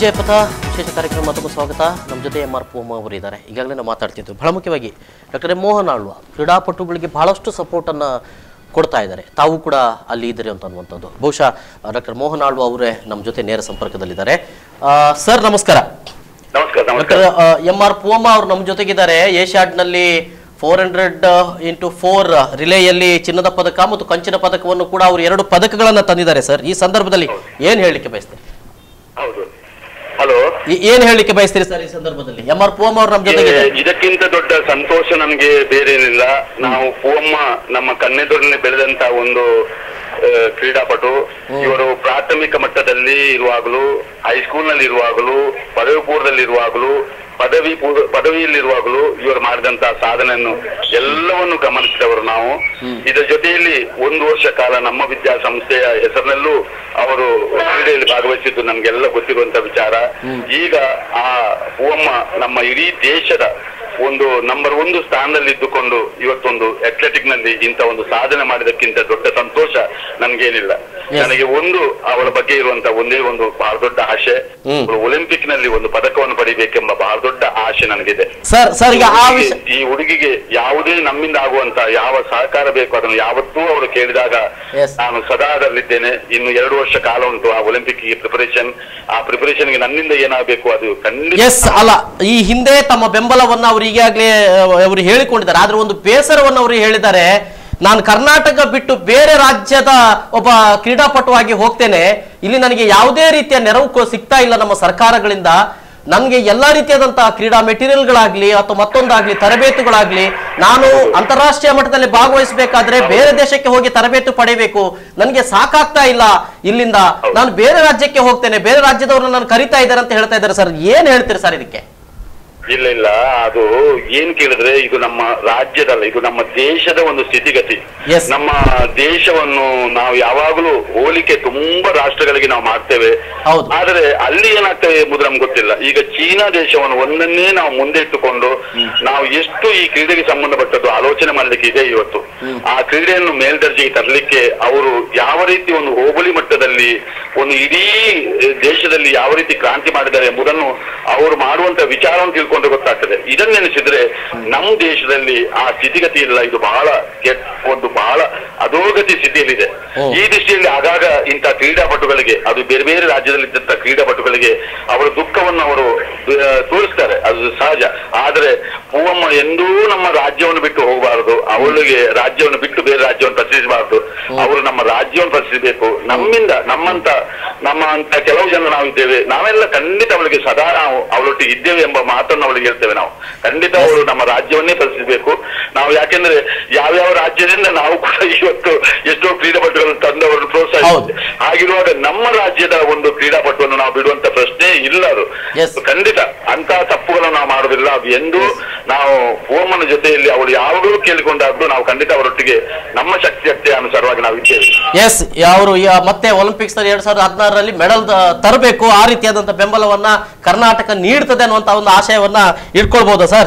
ವಿಜಯಪಥ ವಿಶೇಷ ಕಾರ್ಯಕ್ರಮ ಮತ್ತೊಮ್ಮೆ ಸ್ವಾಗತ ನಮ್ಮ ಜೊತೆ ಎಂ ಆರ್ ಪೂಮ ಅವರು ಇದ್ದಾರೆ ಈಗಾಗಲೇ ನಾವು ಮಾತಾಡ್ತಿದ್ವಿ ಬಹಳ ಮುಖ್ಯವಾಗಿ ಡಾಕ್ಟರ್ ಎಂ ಮೋಹನ್ ಆಳ್ವ ಕ್ರೀಡಾಪಟುಗಳಿಗೆ ಬಹಳಷ್ಟು ಸಪೋರ್ಟನ್ನು ಕೊಡ್ತಾ ಇದ್ದಾರೆ ತಾವು ಕೂಡ ಅಲ್ಲಿ ಇದ್ದೀರಿ ಅಂತ ಅನ್ನುವಂಥದ್ದು ಬಹುಶಃ ಡಾಕ್ಟರ್ ಮೋಹನ್ ಆಳ್ವ ಅವರೇ ನಮ್ಮ ಜೊತೆ ನೇರ ಸಂಪರ್ಕದಲ್ಲಿದ್ದಾರೆ ಆ, ಸರ್ ನಮಸ್ಕಾರ ನಮಸ್ಕಾರ ನಮಸ್ಕಾರ ಡಾಕ್ಟರ್ ಎಂ ಆರ್ ಪೂಮ ಅವರು ನಮ್ಮ ಜೊತೆಗಿದ್ದಾರೆ ಏಷ್ಯಾಡ್ನಲ್ಲಿ ಫೋರ್ ಹಂಡ್ರೆಡ್ ಇಂಟು ಫೋರ್ ರಿಲೇಯಲ್ಲಿ ಚಿನ್ನದ ಪದಕ ಮತ್ತು ಕಂಚಿನ ಪದಕವನ್ನು ಕೂಡ ಅವರು ಎರಡು ಪದಕಗಳನ್ನು ತಂದಿದ್ದಾರೆ ಸರ್ ಈ ಸಂದರ್ಭದಲ್ಲಿ ಏನು ಹೇಳಲಿಕ್ಕೆ ಬಯಸ್ತೀರಿ ಹೌದು ಹಲೋ ಈ- ಏನ್ ಹೇಳಲಿಕ್ಕೆ ಬಯಸ್ತೀರಿ ಸರ್ ಈ ಸಂದರ್ಭದಲ್ಲಿ ಎಂ ಆರ್ ಪೂಮ್ ಅವ್ರು ನಮ್ಮ ಜೊತೆಗೆ ಇದಕ್ಕಿಂತ ದೊಡ್ಡ ಸಂತೋಷ ನಮ್ಗೆ ಬೇರೆ ಏನಿಲ್ಲ ನಾವು ಪೂವಮ್ಮ ನಮ್ಮ ಕನ್ನೆದುರಿನಲ್ಲಿ ಬೆಳೆದಂತ ಒಂದು ಆ, ಕ್ರೀಡಾಪಟು ಇವರು ಪ್ರಾಥಮಿಕ ಮಟ್ಟದಲ್ಲಿ ಇರುವಾಗಲೂ ಹೈಸ್ಕೂಲ್ ನಲ್ಲಿ ಇರುವಾಗಲೂ ಪದವಿ ಪೂರ್ವದಲ್ಲಿ ಇರುವಾಗಲೂ ಪದವಿ ಪೂರ್ವ ಪದವಿಯಲ್ಲಿರುವಾಗಲೂ ಇವರು ಮಾಡಿದಂತಹ ಸಾಧನೆಯನ್ನು ಎಲ್ಲವನ್ನು ಗಮನಿಸಿದವರು ನಾವು ಇದರ ಜೊತೆಯಲ್ಲಿ ಒಂದು ವರ್ಷ ಕಾಲ ನಮ್ಮ ವಿದ್ಯಾಸಂಸ್ಥೆಯ ಹೆಸರಿನಲ್ಲೂ ಅವರು ಕ್ರೀಡೆಯಲ್ಲಿ ಭಾಗವಹಿಸಿದ್ದು ನಮ್ಗೆಲ್ಲ ಗೊತ್ತಿರುವಂತ ವಿಚಾರ ಈಗ ಆ ಹೂವಮ್ಮ ನಮ್ಮ ಇಡೀ ದೇಶದ ಒಂದು ನಂಬರ್ ಒಂದು ಸ್ಥಾನದಲ್ಲಿ ಇದ್ದುಕೊಂಡು ಇವತ್ತೊಂದು ಅಥ್ಲೆಟಿಕ್ ನಲ್ಲಿ ಇಂಥ ಒಂದು ಸಾಧನೆ ಮಾಡಿದಕ್ಕಿಂತ ದೊಡ್ಡ ಸಂತೋಷ ನನ್ಗೇನಿಲ್ಲ Yes. ನನಗೆ ಒಂದು ಅವಳ ಬಗ್ಗೆ ಇರುವಂತ ಒಂದೇ ಒಂದು ಬಹಳ ದೊಡ್ಡ ಆಶೆ ಹ್ಮ್. ಅವಳು ಒಲಿಂಪಿಕ್ ನಲ್ಲಿ ಒಂದು ಪದಕವನ್ನು ಪಡಿಬೇಕೆಂಬ ಬಹಳ ದೊಡ್ಡ ಆಶೆ ನನಗಿದೆ ಸರ್ ಸರ್ ಈಗ ಆ ವಿಷಯ ಈ ಹುಡುಗಿಗೆ ಯಾವುದೇ ನಮ್ಮಿಂದ ಆಗುವಂತ ಯಾವ ಸಹಕಾರ ಬೇಕು ಅದನ್ನು ಯಾವತ್ತೂ ಅವರು ಕೇಳಿದಾಗ Yes. ನಾನು ಸದಾ ಅದರಲ್ಲಿದ್ದೇನೆ ಇನ್ನು ಎರಡು ವರ್ಷ ಕಾಲ ಉಂಟು ಆ ಒಲಿಂಪಿಕ್ ಪ್ರಿಪರೇಷನ್ ಆ ಪ್ರಿಪರೇಷನ್ ಗೆ ನನ್ನಿಂದ ಏನಾಗಬೇಕು ಅದು ಖಂಡಿತ ಎಸ್ ಅಲ್ಲ ಈ ಹಿಂದೆ ತಮ್ಮ ಬೆಂಬಲವನ್ನ ಅವರು ಈಗಾಗಲೇ ಅವರು ಹೇಳಿಕೊಂಡಿದ್ದಾರೆ ಆದ್ರೆ ಒಂದು ಬೇಸರವನ್ನು ಅವರು ಹೇಳಿದ್ದಾರೆ ನಾನು ಕರ್ನಾಟಕ ಬಿಟ್ಟು ಬೇರೆ ರಾಜ್ಯದ ಒಬ್ಬ ಕ್ರೀಡಾಪಟುವಾಗಿ ಹೋಗ್ತೇನೆ ಇಲ್ಲಿ ನನಗೆ ಯಾವುದೇ ರೀತಿಯ ನೆರವು ಕೊ- ಸಿಗ್ತಾ ಇಲ್ಲ ನಮ್ಮ ಸರ್ಕಾರಗಳಿಂದ ನನಗೆ ಎಲ್ಲಾ ರೀತಿಯಾದಂತಹ ಕ್ರೀಡಾ ಮೆಟೀರಿಯಲ್ಗಳಾಗ್ಲಿ ಅಥವಾ ಮತ್ತೊಂದಾಗ್ಲಿ ತರಬೇತುಗಳಾಗ್ಲಿ ನಾನು ಅಂತಾರಾಷ್ಟ್ರೀಯ ಮಟ್ಟದಲ್ಲಿ ಭಾಗವಹಿಸಬೇಕಾದ್ರೆ ಬೇರೆ ದೇಶಕ್ಕೆ ಹೋಗಿ ತರಬೇತು ಪಡೆಯಬೇಕು ನನಗೆ ಸಾಕಾಗ್ತಾ ಇಲ್ಲ ಇಲ್ಲಿಂದ ನಾನು ಬೇರೆ ರಾಜ್ಯಕ್ಕೆ ಹೋಗ್ತೇನೆ ಬೇರೆ ರಾಜ್ಯದವ್ರನ್ನ ನಾನು ಕರಿತಾ ಇದ್ದಾರೆ ಅಂತ ಹೇಳ್ತಾ ಇದ್ದಾರೆ ಸರ್ ಏನ್ ಹೇಳ್ತೀರಿ ಸರ್ ಇದಕ್ಕೆ ಇಲ್ಲ ಇಲ್ಲ ಅದು ಏನ್ ಕೇಳಿದ್ರೆ ಇದು ನಮ್ಮ ರಾಜ್ಯದಲ್ಲ ಇದು ನಮ್ಮ ದೇಶದ ಒಂದು ಸ್ಥಿತಿಗತಿ Yes. ನಮ್ಮ ದೇಶವನ್ನು ನಾವು ಯಾವಾಗಲೂ ಹೋಲಿಕೆ ತುಂಬಾ ರಾಷ್ಟ್ರಗಳಿಗೆ ನಾವು ಮಾಡ್ತೇವೆ ಹೌದು. ಆದರೆ ಅಲ್ಲಿ ಏನಾಗ್ತವೆ ಎಂಬುದು ನಮ್ಗೆ ಗೊತ್ತಿಲ್ಲ ಈಗ ಚೀನಾ ದೇಶವನ್ನು ಒಂದನ್ನೇ ನಾವು ಮುಂದೆ ಇಟ್ಟುಕೊಂಡು ನಾವು ಎಷ್ಟು ಈ ಕ್ರೀಡೆಗೆ ಸಂಬಂಧಪಟ್ಟದ್ದು ಆಲೋಚನೆ ಮಾಡ್ಲಿಕ್ಕೆ ಇದೆ ಇವತ್ತು ಆ ಕ್ರೀಡೆಯನ್ನು ಮೇಲ್ದರ್ಜೆಗೆ ತರಲಿಕ್ಕೆ ಅವರು ಯಾವ ರೀತಿ ಒಂದು ಹೋಬಳಿ ಮಟ್ಟದಲ್ಲಿ ಒಂದು ಇಡೀ ದೇಶದಲ್ಲಿ ಯಾವ ರೀತಿ ಕ್ರಾಂತಿ ಮಾಡಿದ್ದಾರೆ ಎಂಬುದನ್ನು ಅವರು ಮಾಡುವಂತ ವಿಚಾರವನ್ನು ತಿಳ್ಕೊಂಡ್ರೆ ಗೊತ್ತಾಗ್ತದೆ ಇದನ್ನೆನಿಸಿದ್ರೆ ನಮ್ಮ ದೇಶದಲ್ಲಿ ಆ ಸ್ಥಿತಿಗತಿ ಇಲ್ಲ ಇದು ಬಹಳ ಕೆಟ್ಟ ಒಂದು ಬಹಳ ಅಧೋಗತಿ ಸ್ಥಿತಿಯಲ್ಲಿದೆ ಹ್ಮ್. ಈ ದೃಷ್ಟಿಯಲ್ಲಿ ಆಗಾಗ ಇಂಥ ಕ್ರೀಡಾಪಟುಗಳಿಗೆ ಅದು ಬೇರೆ ಬೇರೆ ರಾಜ್ಯದಲ್ಲಿದ್ದಂತ ಕ್ರೀಡಾಪಟುಗಳಿಗೆ ಅವರ ದುಃಖವನ್ನು ಅವರು ಆ, ತೋರಿಸ್ತಾರೆ ಅದು ಸಹಜ ಆದರೆ ಪೂವಮ್ಮ ಎಂದೂ ನಮ್ಮ ರಾಜ್ಯವನ್ನು ಬಿಟ್ಟು ಹೋಗಬಾರದು ಅವಳಿಗೆ ರಾಜ್ಯವನ್ನು ಬಿಟ್ಟು ಬೇರೆ ರಾಜ್ಯವನ್ನು ಪ್ರಶ್ನಿಸಬಾರದು ಅವರು ನಮ್ಮ ರಾಜ್ಯವನ್ನು ಪ್ರಶ್ನಿಸಬೇಕು ನಮ್ಮಿಂದ ನಮ್ಮಂತ ನಮ್ಮ ಅಂತ ಕೆಲವು ಜನ ನಾವು ಇದ್ದೇವೆ ನಾವೆಲ್ಲ ಖಂಡಿತ ಅವಳಿಗೆ ಸದಾ ನಾವು ಅವಳೊಟ್ಟಿಗೆ ಇದ್ದೇವೆ ಎಂಬ ಮಾತನ್ನು ಅವಳಿಗೆ ಹೇಳ್ತೇವೆ ನಾವು ಖಂಡಿತ ಅವಳು ನಮ್ಮ ರಾಜ್ಯವನ್ನೇ ಪ್ರಶ್ನಿಸಬೇಕು ನಾವು ಯಾಕೆಂದ್ರೆ ಯಾವ್ಯಾವ ರಾಜ್ಯದಿಂದ ನಾವು ಕೂಡ ಇವತ್ತು ಎಷ್ಟೋ ಕ್ರೀಡಾಪಟುಗಳನ್ನು ತಂದವರನ್ನು ಪ್ರೋತ್ಸಾಹಿಸಿದ್ದೇವೆ ಹಾಗಿರುವಾಗ ನಮ್ಮ ರಾಜ್ಯದ ಒಂದು ಕ್ರೀಡಾಪಟುವನ್ನು ನಾವು ಬಿಡುವಂತ ಪ್ರಶ್ನೆ ಇಲ್ಲ ಅದು Yes. ಖಂಡಿತ ಅಂತ ತಪ್ಪುಗಳನ್ನು ನಾವು ಮಾಡುವುದಿಲ್ಲ ಅದು ಎಂದು ನಾವು ಓಮನ ಜೊತೆಯಲ್ಲಿ ಅವಳು ಯಾವಾಗಲೂ ಕೇಳಿಕೊಂಡಾದ್ರು ನಾವು ಖಂಡಿತ ಅವರೊಟ್ಟಿಗೆ ನಮ್ಮ ಶಕ್ತಿ ಶಕ್ತಿಯ ಅನುಸಾರವಾಗಿ ನಾವು ಇದ್ದೇವೆ ಎಸ್ ಅವರು ಮತ್ತೆ ಒಲಿಂಪಿಕ್ಸ್ ನಲ್ಲಿ ಎರಡ್ ಸಾವಿರದ ಹದಿನಾರರಲ್ಲಿ ಮೆಡಲ್ ತರಬೇಕು ಆ ರೀತಿಯಾದಂತಹ ಬೆಂಬಲವನ್ನ ಕರ್ನಾಟಕ ನೀಡ್ತದೆ ಅನ್ನುವಂತ ಒಂದು ಆಶಯವನ್ನ ಇಟ್ಕೊಳ್ಬಹುದಾ ಸರ್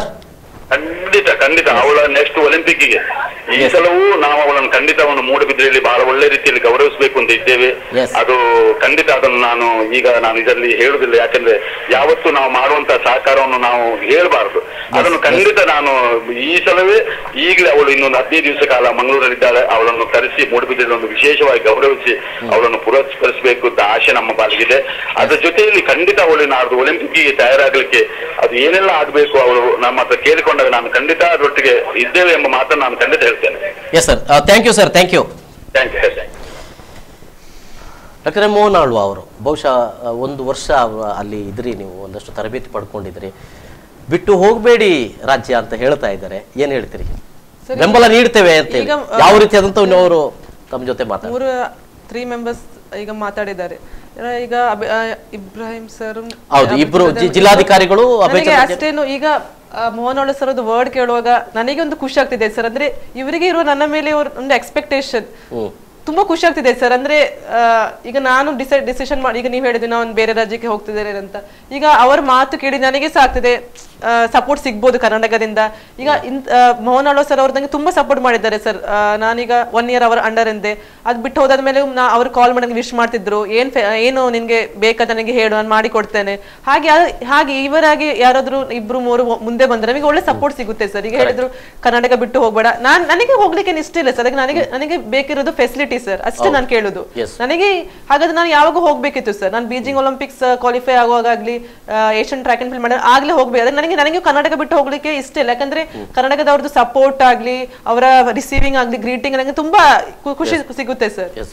ಖಂಡಿತ ಖಂಡಿತ ಅವಳ ನೆಕ್ಸ್ಟ್ ಒಲಿಂಪಿಕ್ಗೆ ಈ Yes. ಸಲವೂ ನಾವು ಅವಳನ್ನು ಖಂಡಿತ ಅವನು ಮೂಡಬಿದ್ರೆಯಲ್ಲಿ ಬಹಳ ಒಳ್ಳೆ ರೀತಿಯಲ್ಲಿ ಗೌರವಿಸಬೇಕು ಅಂತ ಇದ್ದೇವೆ Yes. ಅದು ಖಂಡಿತ ಅದನ್ನು ನಾನು ಈಗ ನಾನು ಇದರಲ್ಲಿ ಹೇಳುದಿಲ್ಲ ಯಾಕಂದ್ರೆ ಯಾವತ್ತು ನಾವು ಮಾಡುವಂತ ಸಹಕಾರವನ್ನು ನಾವು ಹೇಳಬಾರದು ಅದನ್ನು ಖಂಡಿತ ನಾನು ಈ ಸಲವೇ ಈಗಲೇ ಅವಳು ಇನ್ನೊಂದು ಹದಿನೈದು ದಿವಸ ಕಾಲ ಮಂಗಳೂರಲ್ಲಿದ್ದಾಳೆ ಅವಳನ್ನು ಕರೆಸಿ ಮೂಡಬಿದ್ರೆಯಲ್ಲಿ ಒಂದು ವಿಶೇಷವಾಗಿ ಗೌರವಿಸಿ ಅವಳನ್ನು ಪುರಸ್ಕರಿಸಬೇಕು ಅಂತ ಆಶೆ ನಮ್ಮ ಪಾಲಿಗಿದೆ ಅದರ ಜೊತೆಯಲ್ಲಿ ಖಂಡಿತ ಅವಳು ನಾಡ್ದು ಒಲಿಂಪಿಕ್ಗೆ ತಯಾರಾಗಲಿಕ್ಕೆ ಅದು ಏನೆಲ್ಲ ಆಗಬೇಕು ಅವಳು ನಮ್ಮ ಹತ್ರ ಕೇಳಿಕೊಂಡಾಗ ನಾನು ಖಂಡಿತ ಅದರೊಟ್ಟಿಗೆ ಇದ್ದೇವೆ ಎಂಬ ಮಾತನ್ನು ನಾನು ಖಂಡಿತ ಹೇಳ್ತೇನೆ yes sir thank you sir thank you thank you thank you doctor Mohan Alva ಅವರು ಬಹುಶಃ ಆ, ಒಂದು ವರ್ಷ ಅವ್ರು ಅಲ್ಲಿ ಇದ್ರಿ ನೀವು ಒಂದಷ್ಟು ತರಬೇತಿ ಪಡ್ಕೊಂಡಿದ್ರಿ ಬಿಟ್ಟು ಹೋಗಬೇಡಿ ರಾಜ್ಯ ಅಂತ ಹೇಳ್ತಾ ಇದ್ದಾರೆ ಏನ್ ಹೇಳ್ತೀರಿ ಸರಿ. ಬೆಂಬಲ ನೀಡ್ತೇವೆ ಅಂತ ಹೇಳಿ ಈಗ, ಆ, ಯಾವ ರೀತಿಯಾದಂತ ಅವರು ತಮ್ಮ ಜೊತೆ ಮಾತಾಡ ಮೂರು ತ್ರೀ ಮೆಂಬರ್ಸ್ ಈಗ ಮಾತಾಡಿದ್ದಾರೆ ಆ, ಈಗ ಅಭಿ- ಆ, ಇಬ್ರಾಹಿಂ ಸರ್ ಹೌದು, ಇಬ್ರು ಜಿ- ಜಿಲ್ಲಾಧಿಕಾರಿಗಳು ಅಭಯ್ ನನಗೆ ಚಂದ್ರ ಅಷ್ಟೇನು ಈಗ ಆ, ಮೋಹನ್ ಅವಳ ಸರ್ ವರ್ಡ್ ಕೇಳುವಾಗ ನನಗೆ ಒಂದು ಖುಷಿ ಆಗ್ತಿದೆ ಸರ್ ಅಂದ್ರೆ ಇವರಿಗೆ ಇರುವ ನನ್ನ ಮೇಲೆ ಇವ್ರ ಒಂದು ಎಕ್ಸ್ಪೆಕ್ಟೇಷನ್ ಹ್ಮ್ ತುಂಬಾ ಖುಷಿ ಆಗ್ತಿದೆ ಸರ್ ಅಂದ್ರೆ ಆ, ಈಗ ನಾನು ಡಿಸೈಡ್ ಡಿಸಿಷನ್ ಮಾಡಿ ಈಗ ನೀವು ಹೇಳಿದ್ವಿ ನಾನು ಬೇರೆ ರಾಜ್ಯಕ್ಕೆ ಹೋಗ್ತಿದ್ದೇನೆ ಅಂತ ಈಗ ಅವರ ಮಾತು ಕೇಳಿ ನನಗೆ ಸಹ ಆಗ್ತಿದೆ ಸಪೋರ್ಟ್ ಸಿಗ್ಬೋದು ಕರ್ನಾಟಕದಿಂದ ಈಗ ಇಂತ ಆ, ಮೋಹನ್ ಆಳ್ವ ಸರ್ ಅವ್ರು ನಂಗೆ ತುಂಬಾ ಸಪೋರ್ಟ್ ಮಾಡಿದ್ದಾರೆ ಸರ್ ನಾನೀಗ ಒನ್ ಇಯರ್ ಅವರ ಅಂಡರ್ ಎಂದೆ ಅದ್ ಬಿಟ್ಟು ಹೋದಾದ್ಮೇಲೆ ನಾ ಅವ್ರು ಕಾಲ್ ಮಾಡಿ ವಿಶ್ ಮಾಡ್ತಿದ್ರು ಏನ್ ಫೆ- ಏನು ನಿನ್ಗೆ ಬೇಕಾದ ನನಗೆ ಹೇಳು ನಾನು ಮಾಡಿ ಕೊಡ್ತೇನೆ ಹಾಗೆ ಯಾ- ಹಾಗೆ ಇವರಾಗಿ ಯಾರಾದ್ರೂ ಇಬ್ರು ಮೂರು ಮು- ಮುಂದೆ ಬಂದ್ರೆ ನಮಗೆ ಒಳ್ಳೆ ಸಪೋರ್ಟ್ ಸಿಗುತ್ತೆ ಸರ್ ಈಗ ಹೇಳಿದ್ರು ಕರ್ನಾಟಕ ಬಿಟ್ಟು ಹೋಗ್ಬೇಡ ನಾನ್ ನನಗೆ ಹೋಗ್ಲಿಕ್ಕೆ ಏನ್ ಇಷ್ಟ ಇಲ್ಲ ಸರ್ ಅದಕ್ಕೆ ನನಗೆ ನನಗೆ ಬೇಕಿರೋದು ಫೆಸಿಲಿಟಿ ಸರ್ ಅಷ್ಟೇ ನಾನು ಕೇಳುದು Yes. ನನಗೆ ಹಾಗಾದ್ರೆ ನಾನು ಯಾವಾಗ ಹೋಗ್ಬೇಕಿತ್ತು ಸರ್ ನಾನು ಬೀಜಿಂಗ್ ಒಲಿಂಪಿಕ್ಸ್ ಕ್ವಾಲಿಫೈ ಆಗುವಾಗಲಿ ಏಷ್ಯನ್ ಟ್ರ್ಯಾಕ್ ಅಂಡ್ ಫೀಲ್ಡ್ ಮಾಡಿ ಆಗ್ಲೇ ಹೋಗ್ಬೇಕು ಅದ್ರೆ ನನಗೆ ನನಗೆ ಕರ್ನಾಟಕ ಬಿಟ್ಟು ಹೋಗ್ಲಿಕ್ಕೆ ಇಷ್ಟ ಇಲ್ಲ ಯಾಕಂದ್ರೆ ಕರ್ನಾಟಕದವ್ರದ್ದು ಸಪೋರ್ಟ್ ಆಗ್ಲಿ ಅವರ ರಿಸೀವಿಂಗ್ ಆಗ್ಲಿ ಗ್ರೀಟಿಂಗ್ ನನಗೆ ತುಂಬಾ ಖು- ಖುಷಿ ಸಿಗುತ್ತೆ ಸರ್ ಎಸ್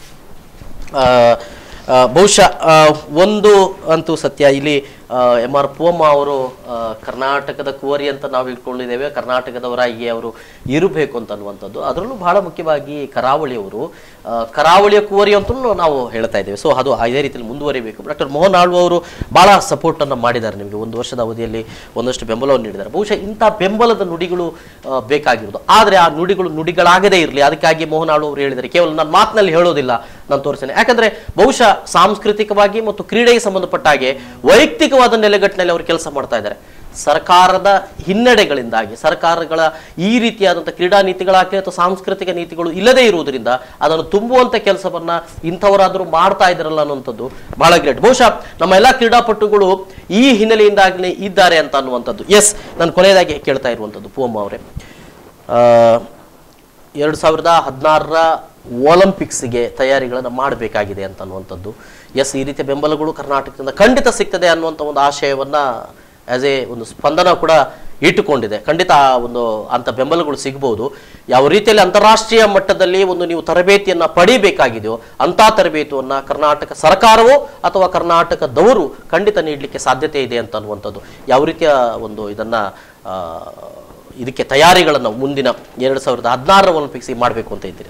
ಬಹುಶಃ ಆ, ಒಂದು ಅಂತೂ ಸತ್ಯ ಇಲ್ಲಿ ಎಂ ಆರ್ ಪೋಮ ಅವರು ಆ, ಕರ್ನಾಟಕದ ಕುವರಿ ಅಂತ ನಾವು ಇಟ್ಕೊಂಡಿದ್ದೇವೆ ಕರ್ನಾಟಕದವರಾಗಿ ಅವರು ಇರಬೇಕು ಅಂತ ಅನ್ನುವಂಥದ್ದು ಅದರಲ್ಲೂ ಬಹಳ ಮುಖ್ಯವಾಗಿ ಕರಾವಳಿಯವರು ಆ, ಕರಾವಳಿಯ ಕುವರಿ ಅಂತಲೂ ನಾವು ಹೇಳ್ತಾ ಇದ್ದೇವೆ ಸೊ ಅದು ಇದೇ ರೀತಿಯಲ್ಲಿ ಮುಂದುವರಿಬೇಕು ಡಾಕ್ಟರ್ ಮೋಹನ್ ಆಳ್ವ ಅವರು ಬಹಳ ಸಪೋರ್ಟ್ ಅನ್ನು ಮಾಡಿದ್ದಾರೆ ನಿಮಗೆ ಒಂದು ವರ್ಷದ ಅವಧಿಯಲ್ಲಿ ಒಂದಷ್ಟು ಬೆಂಬಲವನ್ನು ನೀಡಿದ್ದಾರೆ ಬಹುಶಃ ಇಂಥ ಬೆಂಬಲದ ನುಡಿಗಳು ಆ, ಬೇಕಾಗಿರೋದು ಆದರೆ ಆ ನುಡಿಗಳು ನುಡಿಗಳಾಗದೇ ಇರಲಿ ಅದಕ್ಕಾಗಿ ಮೋಹನ್ ಆಳ್ವ ಅವರು ಹೇಳಿದ್ದಾರೆ ಕೇವಲ ನಾನು ಮಾತಿನಲ್ಲಿ ಹೇಳೋದಿಲ್ಲ ನಾನು ತೋರಿಸ್ತೇನೆ ಯಾಕಂದ್ರೆ ಬಹುಶಃ ಸಾಂಸ್ಕೃತಿಕವಾಗಿ ಮತ್ತು ಕ್ರೀಡೆಗೆ ಸಂಬಂಧಪಟ್ಟ ಹಾಗೆ ವೈಯಕ್ತಿಕವಾದ ನೆಲೆಗಟ್ಟಿನಲ್ಲಿ ಅವರು ಕೆಲಸ ಮಾಡ್ತಾ ಇದ್ದಾರೆ ಸರ್ಕಾರದ ಹಿನ್ನಡೆಗಳಿಂದಾಗಿ ಸರ್ಕಾರಗಳ ಈ ರೀತಿಯಾದಂಥ ಕ್ರೀಡಾ ನೀತಿಗಳಾಗಲಿ ಅಥವಾ ಸಾಂಸ್ಕೃತಿಕ ನೀತಿಗಳು ಇಲ್ಲದೇ ಇರುವುದರಿಂದ ಅದನ್ನು ತುಂಬುವಂಥ ಕೆಲಸವನ್ನ ಇಂಥವರಾದರೂ ಮಾಡ್ತಾ ಇದ್ದಾರಲ್ಲ ಅನ್ನುವಂಥದ್ದು ಬಹಳ ಗ್ರೇಟ್ ಬಹುಶಃ ನಮ್ಮ ಎಲ್ಲ ಕ್ರೀಡಾಪಟುಗಳು ಈ ಹಿನ್ನೆಲೆಯಿಂದಾಗಲೇ ಇದ್ದಾರೆ ಅಂತ ಅನ್ನುವಂಥದ್ದು ಎಸ್ ನಾನು ಕೊನೆಯದಾಗಿ ಕೇಳ್ತಾ ಇರುವಂಥದ್ದು ಪೂವಮ್ಮ ಅವರೇ ಆ, ಎರಡು ಸಾವಿರದ ಹದಿನಾರರ ಒಲಿಂಪಿಕ್ಸ್ಗೆ ತಯಾರಿಗಳನ್ನು ಮಾಡಬೇಕಾಗಿದೆ ಅಂತ ಅನ್ನುವಂಥದ್ದು ಎಸ್ ಈ ರೀತಿಯ ಬೆಂಬಲಗಳು ಕರ್ನಾಟಕದಿಂದ ಖಂಡಿತ ಸಿಗ್ತದೆ ಅನ್ನುವಂಥ ಒಂದು ಆಶಯವನ್ನ ಆಸ್ ಎ ಒಂದು ಸ್ಪಂದನ ಕೂಡ ಇಟ್ಟುಕೊಂಡಿದೆ ಖಂಡಿತ ಆ ಒಂದು ಅಂಥ ಬೆಂಬಲಗಳು ಸಿಗ್ಬೋದು ಯಾವ ರೀತಿಯಲ್ಲಿ ಅಂತಾರಾಷ್ಟ್ರೀಯ ಮಟ್ಟದಲ್ಲಿ ಒಂದು ನೀವು ತರಬೇತಿಯನ್ನ ಪಡಿಬೇಕಾಗಿದೆಯೋ ಅಂಥ ತರಬೇತಿಯನ್ನ ಕರ್ನಾಟಕ ಸರ್ಕಾರವೋ ಅಥವಾ ಕರ್ನಾಟಕದವರು ಖಂಡಿತ ನೀಡಲಿಕ್ಕೆ ಸಾಧ್ಯತೆ ಇದೆ ಅಂತ ಅನ್ನುವಂಥದ್ದು ಯಾವ ರೀತಿಯ ಒಂದು ಇದನ್ನ ಆ, ಇದಕ್ಕೆ ತಯಾರಿಗಳನ್ನು ಮುಂದಿನ ಎರಡು ಸಾವಿರದ ಹದಿನಾರರ ಒಲಿಂಪಿಕ್ಸ್ಗೆ ಮಾಡಬೇಕು ಅಂತ ಇದ್ದೀರಿ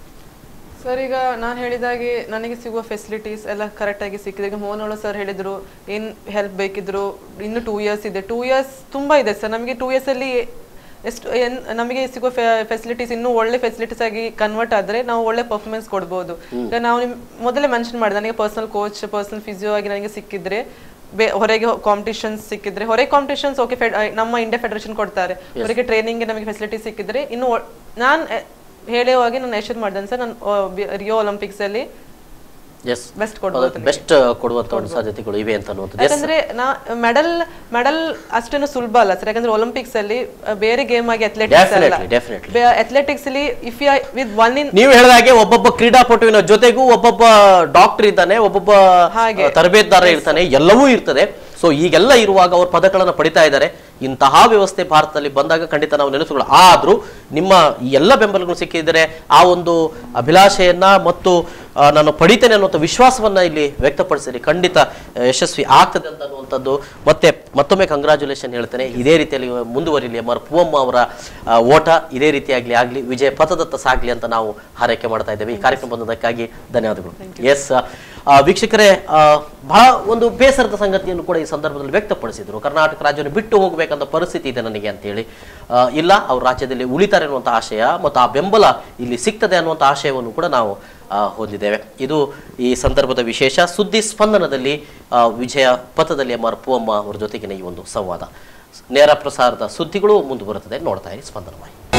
ಸರ್ ಈಗ ನಾನು ಹೇಳಿದಾಗೆ ನನಗೆ ಸಿಗುವ ಫೆಸಿಲಿಟೀಸ್ ಎಲ್ಲ ಕರೆಕ್ಟ್ ಆಗಿ ಸಿಕ್ಕಿದೆ ಈಗ ಮೋಹನ್ ಸರ್ ಹೇಳಿದ್ರು ಏನ್ ಹೆಲ್ಪ್ ಬೇಕಿದ್ರು ಇನ್ನು ಟೂ ಇಯರ್ಸ್ ಇದೆ ಟೂ ಇಯರ್ಸ್ ತುಂಬಾ ಇದೆ ಸರ್ ನಮಗೆ ಟೂ ಇಯರ್ಸ್ ಅಲ್ಲಿ ಎಷ್ಟು ಏನ್ ನಮಗೆ ಸಿಗುವ ಫೆಸಿಲಿಟೀಸ್ ಇನ್ನೂ ಒಳ್ಳೆ ಫೆಸಿಲಿಟೀಸ್ ಆಗಿ ಕನ್ವರ್ಟ್ ಆದ್ರೆ ನಾವು ಒಳ್ಳೆ ಪರ್ಫಾರ್ಮೆನ್ಸ್ ಕೊಡ್ಬೋದು ಈಗ ನಾವು ನಿಮ್ ಮೊದಲೇ ಮೆನ್ಷನ್ ಮಾಡಿದೆ ನನಗೆ ಪರ್ಸನಲ್ ಕೋಚ್ ಪರ್ಸನಲ್ ಫಿಸಿಯೋ ಆಗಿ ನನಗೆ ಸಿಕ್ಕಿದ್ರೆ ಬೇ- ಹೊರಗೆ ಕಾಂಪಿಟಿಷನ್ಸ್ ಸಿಕ್ಕಿದ್ರೆ ಹೊರಗೆ ಕಾಂಪಿಟಿಷನ್ಸ್ ಓಕೆ ನಮ್ಮ ಇಂಡಿಯಾ ಫೆಡರೇಷನ್ ಕೊಡ್ತಾರೆ ಹೊರಗೆ ಟ್ರೈನಿಂಗ್ ನಮಗೆ ಫೆಸಿಲಿಟಿ ಸಿಕ್ಕಿದ್ರೆ ಇನ್ನು ನಾನು ಹೇಳುವಾಗೆ ನಾನು ಯಶೋದ್ ಮಾಡ್ದೇನೆ ಸರ್ ನಾನು ರಿಯೋ ಒಲಿಂಪಿಕ್ಸ್ ಅಲ್ಲಿ ಎಸ್ ಬೆಸ್ಟ್ ಕೊಡ್ಬೋದು ಬೆಸ್ಟ್ ಕೊಡುವಂತ ಒಂದು ಸಾಧ್ಯತೆಗಳು ಇವೆ ಅಂತ ಅನ್ನುವಂಥದ್ದು ಎಸ್ ಯಾಕಂದ್ರೆ ನಾ ಮೆಡಲ್ ಮೆಡಲ್ ಅಷ್ಟೇನು ಸುಲಭ ಅಲ್ಲ ಸರ್ ಯಾಕಂದ್ರೆ ಒಲಿಂಪಿಕ್ಸ್ ಅಲ್ಲಿ ಆ, ಬೇರೆ ಗೇಮ್ ಆಗಿ ಅಥ್ಲೆಟಿಕ್ಸ್ ಅಲ್ಲ ಡೆಫಿನೆಟ್ಲಿ ಡೆಫಿನೆಟ್ಲಿ ಅಥ್ಲೆಟಿಕ್ಸ್ ಅಲ್ಲಿ if you with one in ನೀವು ಹೇಳಿದ ಹಾಗೆ ಒಬ್ಬೊಬ್ಬ ಕ್ರೀಡಾಪಟುವಿನ ಜೊತೆಗೂ ಒಬ್ಬೊಬ್ಬ ಡಾಕ್ಟರ್ ಇದ್ದಾನೆ ಒಬ್ಬೊಬ್ಬ ಹಾಗೆ. ಆ, ತರಬೇತುದಾರ ಇರ್ತಾನೆ ಎಲ್ಲವೂ ಇರ್ತದೆ ಸೊ ಈಗೆಲ್ಲ ಇರುವಾಗ ಅವರು ಪದಕಗಳನ್ನು ಪಡಿತಾ ಇದ್ದಾರೆ ಇಂತಹ ವ್ಯವಸ್ಥೆ ಭಾರತದಲ್ಲಿ ಬಂದಾಗ ಖಂಡಿತ ನಾವು ನೆನೆಸುಗಳು ಆದ್ರೂ ನಿಮ್ಮ ಈ ಎಲ್ಲ ಬೆಂಬಲಗಳು ಸಿಕ್ಕಿದರೆ ಆ ಒಂದು ಅಭಿಲಾಷೆಯನ್ನ ಮತ್ತು ಆ, ನಾನು ಪಡಿತೇನೆ ಅನ್ನುವಂಥ ವಿಶ್ವಾಸವನ್ನ ಇಲ್ಲಿ ವ್ಯಕ್ತಪಡಿಸಿರಿ ಖಂಡಿತ ಆ, ಯಶಸ್ವಿ ಆಗ್ತದೆ ಅಂತ ಅನ್ನುವಂಥದ್ದು ಮತ್ತೆ ಮತ್ತೊಮ್ಮೆ ಕಂಗ್ರಾಚುಲೇಷನ್ ಹೇಳ್ತೇನೆ ಇದೇ ರೀತಿಯಲ್ಲಿ ಮುಂದುವರಿಲಿ ಎಂ ಆರ್ ಪೂವಮ್ಮ ಅವರ ಆ, ಓಟ ಇದೇ ರೀತಿಯಾಗಲಿ ಆಗಲಿ ವಿಜಯ ಪಥದತ್ತ ಸಾಗಲಿ ಅಂತ ನಾವು ಹಾರೈಕೆ ಮಾಡ್ತಾ ಇದ್ದೇವೆ ಈ ಕಾರ್ಯಕ್ರಮ ಬಂದದಕ್ಕಾಗಿ ಧನ್ಯವಾದಗಳು ಎಸ್ ವೀಕ್ಷಕರೇ ಆ, ಬಹಳ ಒಂದು ಬೇಸರದ ಸಂಗತಿಯನ್ನು ಕೂಡ ಈ ಸಂದರ್ಭದಲ್ಲಿ ವ್ಯಕ್ತಪಡಿಸಿದರು ಕರ್ನಾಟಕ ರಾಜ್ಯವನ್ನು ಬಿಟ್ಟು ಹೋಗಬೇಕಂತ ಪರಿಸ್ಥಿತಿ ಇದೆ ನನಗೆ ಅಂತೇಳಿ ಆ, ಇಲ್ಲ ಅವ್ರು ರಾಜ್ಯದಲ್ಲಿ ಉಳಿತಾರೆ ಅನ್ನುವಂಥ ಆಶಯ ಮತ್ತು ಆ ಬೆಂಬಲ ಇಲ್ಲಿ ಸಿಗ್ತದೆ ಅನ್ನುವಂಥ ಆಶಯವನ್ನು ಕೂಡ ನಾವು ಆ, ಹೊಂದಿದ್ದೇವೆ ಇದು ಈ ಸಂದರ್ಭದ ವಿಶೇಷ ಸುದ್ದಿ ಸ್ಪಂದನದಲ್ಲಿ ಆ, ವಿಜಯ ಪಥದಲ್ಲಿ ಎಂ ಆರ್ ಪೂವಮ್ಮ ಅವರ ಜೊತೆಗಿನ ಈ ಒಂದು ಸಂವಾದ ನೇರ ಪ್ರಸಾರದ ಸುದ್ದಿಗಳು ಮುಂದುವರುತ್ತದೆ ನೋಡ್ತಾ ಇರಿ ಸ್ಪಂದನವಾಹಿನಿ